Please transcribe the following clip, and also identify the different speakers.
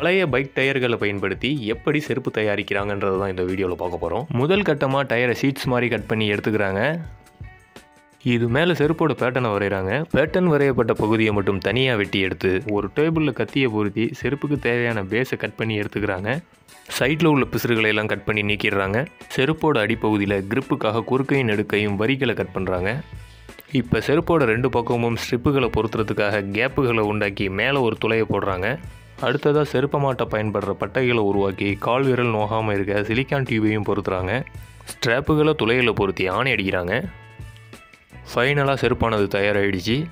Speaker 1: பழைய பைக் டயர்களை பயன்படுத்தி எப்படி செருப்பு தயாரிக்கிறாங்கன்றது தான் இந்த வீடியோவில் பார்க்க போகிறோம் முதல் கட்டமாக டயரை ஷீட்ஸ் மாதிரி கட் பண்ணி எடுத்துக்கிறாங்க இது மேலே செருப்போட பேட்டர்னை வரைகிறாங்க பேட்டர்ன் வரையப்பட்ட பகுதியை மட்டும் தனியாக வெட்டி எடுத்து ஒரு டேபிளில் கத்தியை பொருத்தி செருப்புக்கு தேவையான பேஸை கட் பண்ணி எடுத்துக்கிறாங்க சைடில் உள்ள பிசுறுகளை எல்லாம் கட் பண்ணி நீக்கிடுறாங்க செருப்போட அடிப்பகுதியில் கிரிப்புக்காக குறுக்கையும் நெடுக்கையும் வரிகளை கட் பண்ணுறாங்க இப்போ செருப்போட ரெண்டு பக்கமும் ஸ்ட்ரிப்புகளை பொருத்துறதுக்காக கேப்புகளை உண்டாக்கி மேலே ஒரு துளையை போடுறாங்க அடுத்ததாக செருப்ப மாட்ட பயன்படுற பட்டைகளை உருவாக்கி கால் விரல் நோகாமல் இருக்க சிலிக்கான் டியூபையும் பொருத்துறாங்க ஸ்ட்ராப்புகளை துளையில் பொருத்தி ஆணி அடிக்கிறாங்க ஃபைனலாக செருப்பானது தயாராகிடுச்சு